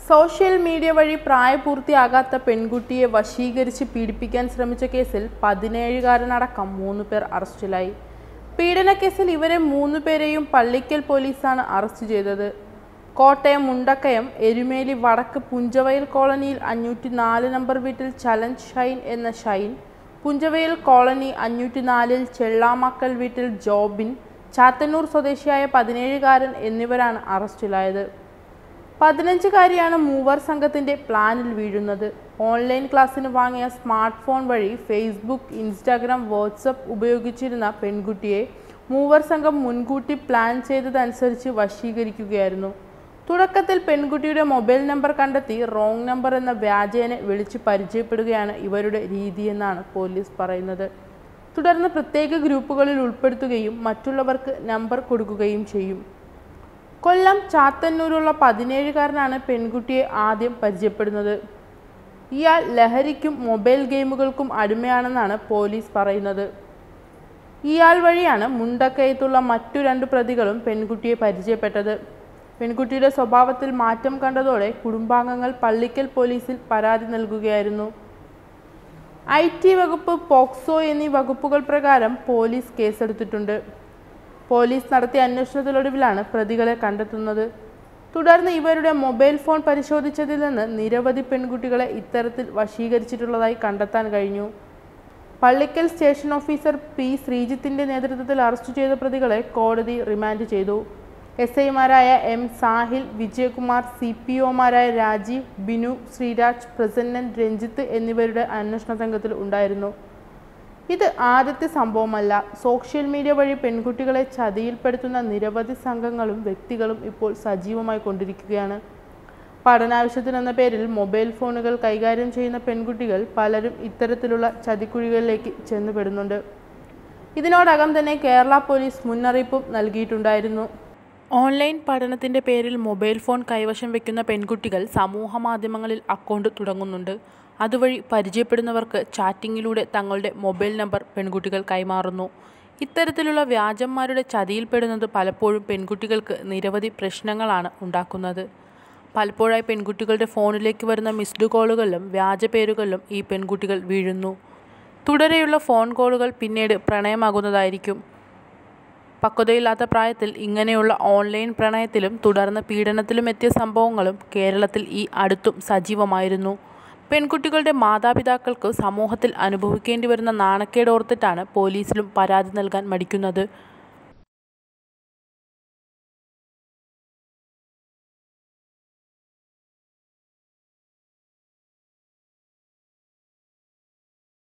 social media വഴി പ്രായപൂർത്തിയാകാത്ത പെൺകുട്ടിയെ വശീകരിച്ച് പീഡിപ്പിക്കാൻ ശ്രമിച്ച കേസിൽ പതിനേഴുകാരനടക്കം മൂന്ന് പേർ അറസ്റ്റിലായി പീഡനക്കേസിൽ ഇവരെ മൂന്ന് പേരെയും പള്ളിക്കൽ പോലീസാണ് അറസ്റ്റ് ചെയ്തത് കോട്ടയം മുണ്ടക്കയം എരുമേലി വടക്ക് പുഞ്ചവയൽ കോളനിയിൽ അഞ്ഞൂറ്റി നാല് നമ്പർ വീട്ടിൽ ചലഞ്ച് ഷൈൻ എന്ന ഷൈൻ പുഞ്ചവയൽ കോളനി അഞ്ഞൂറ്റി നാലിൽ ചെള്ളാമക്കൽ വീട്ടിൽ ജോബിൻ ചാത്തന്നൂർ സ്വദേശിയായ പതിനേഴുകാരൻ എന്നിവരാണ് അറസ്റ്റിലായത് പതിനഞ്ചുകാരിയാണ് മൂവർ സംഘത്തിന്റെ പ്ലാനിൽ വീഴുന്നത് ഓൺലൈൻ ക്ലാസ്സിന് വാങ്ങിയ സ്മാർട്ട് ഫോൺ വഴി ഫേസ്ബുക്ക് ഇൻസ്റ്റാഗ്രാം വാട്സപ്പ് ഉപയോഗിച്ചിരുന്ന പെൺകുട്ടിയെ മൂവർ സംഘം മുൻകൂട്ടി പ്ലാൻ ചെയ്തതനുസരിച്ച് വശീകരിക്കുകയായിരുന്നു തുടക്കത്തിൽ പെൺകുട്ടിയുടെ മൊബൈൽ നമ്പർ കണ്ടെത്തി റോങ് നമ്പർ എന്ന വ്യാജേനെ വിളിച്ച് പരിചയപ്പെടുകയാണ് ഇവരുടെ രീതിയെന്നാണ് പോലീസ് പറയുന്നത് തുടർന്ന് പ്രത്യേക ഗ്രൂപ്പുകളിൽ ഉൾപ്പെടുത്തുകയും മറ്റുള്ളവർക്ക് നമ്പർ കൊടുക്കുകയും ചെയ്യും കൊല്ലം ചാത്തന്നൂരുള്ള പതിനേഴുകാരനാണ് പെൺകുട്ടിയെ ആദ്യം പരിചയപ്പെടുന്നത് ഇയാൾ ലഹരിക്കും മൊബൈൽ ഗെയിമുകൾക്കും അടിമയാണെന്നാണ് പോലീസ് പറയുന്നത് ഇയാൾ വഴിയാണ് മുണ്ടക്കയത്തുള്ള മറ്റു രണ്ട് പ്രതികളും പെൺകുട്ടിയെ പരിചയപ്പെട്ടത് പെൺകുട്ടിയുടെ സ്വഭാവത്തിൽ മാറ്റം കണ്ടതോടെ കുടുംബാംഗങ്ങൾ പള്ളിക്കൽ പോലീസിൽ പരാതി നൽകുകയായിരുന്നു ഐ ടി വകുപ്പ് പോക്സോ എന്നീ വകുപ്പുകൾ പ്രകാരം പോലീസ് കേസെടുത്തിട്ടുണ്ട് പോലീസ് നടത്തിയ അന്വേഷണത്തിലൊടുവിലാണ് പ്രതികളെ കണ്ടെത്തുന്നത് തുടർന്ന് ഇവരുടെ മൊബൈൽ ഫോൺ പരിശോധിച്ചതിൽ നിന്ന് നിരവധി പെൺകുട്ടികളെ ഇത്തരത്തിൽ വശീകരിച്ചിട്ടുള്ളതായി കണ്ടെത്താൻ കഴിഞ്ഞു പള്ളിക്കൽ സ്റ്റേഷൻ ഓഫീസർ പി ശ്രീജിത്തിന്റെ നേതൃത്വത്തിൽ അറസ്റ്റ് ചെയ്ത പ്രതികളെ കോടതി റിമാൻഡ് ചെയ്തു എസ് ഐമാരായ M Sahil Vijayakumar C P ഒമാരായ രാജീവ് ബിനു ശ്രീരാജ് പ്രസന്നൻ രഞ്ജിത്ത് എന്നിവരുടെ അന്വേഷണ സംഘത്തിൽ ഉണ്ടായിരുന്നു ഇത് ആദ്യത്തെ സംഭവമല്ല സോഷ്യൽ മീഡിയ വഴി പെൺകുട്ടികളെ ചതിയിൽപ്പെടുത്തുന്ന നിരവധി സംഘങ്ങളും വ്യക്തികളും ഇപ്പോൾ സജീവമായി കൊണ്ടിരിക്കുകയാണ് പഠനാവശ്യത്തിനെന്ന പേരിൽ മൊബൈൽ ഫോണുകൾ കൈകാര്യം ചെയ്യുന്ന പെൺകുട്ടികൾ പലരും ഇത്തരത്തിലുള്ള ചതിക്കുഴികളിലേക്ക് ചെന്നുപെടുന്നുണ്ട് ഇതിനോടകം തന്നെ കേരള പോലീസ് മുന്നറിയിപ്പും നൽകിയിട്ടുണ്ടായിരുന്നു ഓൺലൈൻ പഠനത്തിൻ്റെ പേരിൽ മൊബൈൽ ഫോൺ കൈവശം വയ്ക്കുന്ന പെൺകുട്ടികൾ സമൂഹ മാധ്യമങ്ങളിൽ അക്കൗണ്ട് തുടങ്ങുന്നുണ്ട് അതുവഴി പരിചയപ്പെടുന്നവർക്ക് ചാറ്റിങ്ങിലൂടെ തങ്ങളുടെ മൊബൈൽ നമ്പർ പെൺകുട്ടികൾ കൈമാറുന്നു ഇത്തരത്തിലുള്ള വ്യാജന്മാരുടെ ചതിയിൽപ്പെടുന്നത് പലപ്പോഴും പെൺകുട്ടികൾക്ക് നിരവധി പ്രശ്നങ്ങളാണ് ഉണ്ടാക്കുന്നത് പലപ്പോഴായി പെൺകുട്ടികളുടെ ഫോണിലേക്ക് വരുന്ന മിസ്ഡ് കോളുകളിലും വ്യാജ പേരുകളിലും ഈ പെൺകുട്ടികൾ വീഴുന്നു തുടരെയുള്ള ഫോൺ കോളുകൾ പിന്നീട് പ്രണയമാകുന്നതായിരിക്കും പക്വതയില്ലാത്ത പ്രായത്തിൽ ഇങ്ങനെയുള്ള ഓൺലൈൻ പ്രണയത്തിലും തുടർന്ന് പീഡനത്തിലും എത്തിയ സംഭവങ്ങളും കേരളത്തിൽ ഈ അടുത്തും സജീവമായിരുന്നു പെൺകുട്ടികളുടെ മാതാപിതാക്കൾക്ക് സമൂഹത്തിൽ അനുഭവിക്കേണ്ടി വരുന്ന നാണക്കേട് ഓർത്തിട്ടാണ് പോലീസിലും പരാതി നൽകാൻ മടിക്കുന്നത്